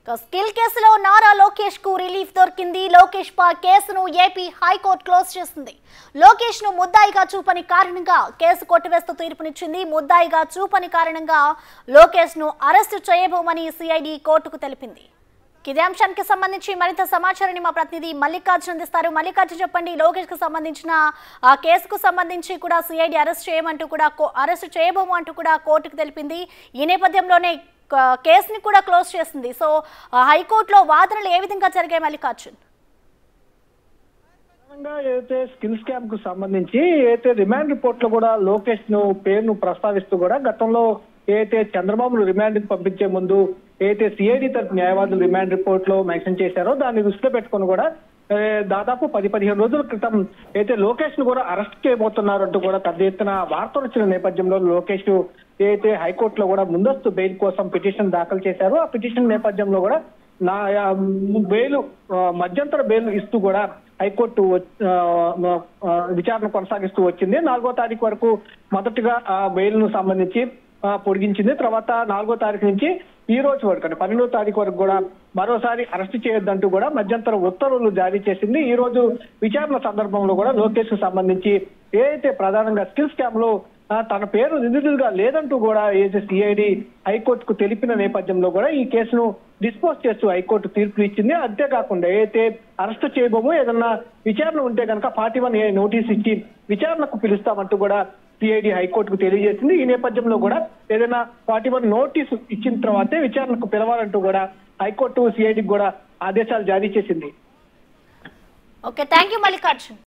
ఇక స్కిల్ కేసులో నారా లోకేష్ కు రిలీఫ్ దొరికింది లోకేష్ పై కేసును ఏపీ హైకోర్టు క్లోజ్ చేసింది లోకేష్ ను ముద్దాయిగా చూపని కారణంగా కేసు కొట్టివేస్తూ తీర్పునిచ్చింది ముద్దాయిగా చూపని కారణంగా లోకేష్ ను అరెస్టు చేయబోమని సిఐడి కోర్టుకు తెలిపింది ఇదే అంశానికి సంబంధించి మరింత సమాచారాన్ని మా ప్రతినిధి మల్లికార్జున్ అందిస్తారు మల్లికార్జున్ చెప్పండి లోకేష్ కు సంబంధించిన ఆ కేసుకు సంబంధించి కూడా సిఐడి అరెస్ట్ చేయమంటూ కూడా కో- అరెస్ట్ చేయబోము అంటూ కూడా కోర్టుకు తెలిపింది ఈ నేపథ్యంలోనే క- కేసుని కూడా క్లోజ్ చేసింది సో ఆ, హైకోర్టులో వాదనలు ఏ విధంగా జరిగాయి మల్లికార్జున్ ప్రధానంగా ఏదైతే స్కిల్ స్కామ్ కు సంబంధించి ఏదైతే రిమాండ్ రిపోర్ట్ లో కూడా లోకేష్ ను పేరును ప్రస్తావిస్తూ కూడా గతంలో ఏదైతే చంద్రబాబు రిమాండ్ కి పంపించే ముందు ఏదైతే సిఐడి తరపు న్యాయవాదులు రిమాండ్ రిపోర్ట్ లో మెన్షన్ చేశారో దాన్ని దృష్టిలో పెట్టుకొని కూడా ఏ, దాదాపు పది పదిహేను రోజుల క్రితం అయితే లోకేష్ ను కూడా అరెస్ట్ చేయబోతున్నారు అంటూ కూడా పెద్ద ఎత్తున వార్తలు వచ్చిన నేపథ్యంలో లోకేష్ ఏదైతే హైకోర్టులో కూడా ముందస్తు బెయిల్ కోసం పిటిషన్ దాఖలు చేశారో ఆ పిటిషన్ నేపథ్యంలో కూడా నా ఆ, బెయిల్ ఆ, మధ్యంతర బెయిల్ ఇస్తూ కూడా హైకోర్టు వచ్- ఆ, ఆ, విచారణ కొనసాగిస్తూ వచ్చింది నాలుగో తారీఖు వరకు మొదటగా ఆ బెయిల్ ను సంబంధించి ఆ, పొడిగించింది తర్వాత నాలుగో తారీఖు నుంచి ఈ రోజు వరకు అంటే పన్నెండో తారీఖు వరకు కూడా మరోసారి అరెస్ట్ చేయొద్దంటూ కూడా మధ్యంతర ఉత్తర్వులు జారీ చేసింది ఈ రోజు విచారణ సందర్భంలో కూడా లోకేష్ కు సంబంధించి ఏదైతే ప్రధానంగా స్కిల్ స్కామ్ లో ఆ, తన పేరు నిందితుడిగా లేదంటూ కూడా ఏదైతే సిఐడి హైకోర్టుకు తెలిపిన నేపథ్యంలో కూడా ఈ కేసును డిస్పోజ్ చేస్తూ హైకోర్టు తీర్పు ఇచ్చింది అంతేకాకుండా ఏదైతే అరెస్ట్ చేయబోమో ఏదన్నా విచారణ ఉంటే కనుక ఫార్టీ వన్ ఏ నోటీస్ ఇచ్చి విచారణకు పిలుస్తామంటూ కూడా సిఐడి హైకోర్టుకు తెలియజేసింది ఈ నేపథ్యంలో కూడా ఏదైనా ఫార్టీ వన్ నోటీస్ ఇచ్చిన తర్వాతే విచారణకు పిలవాలంటూ కూడా హైకోర్టు సిఐడికి కూడా ఆదేశాలు జారీ చేసింది ఓకే థ్యాంక్ యూ మల్లికార్జున్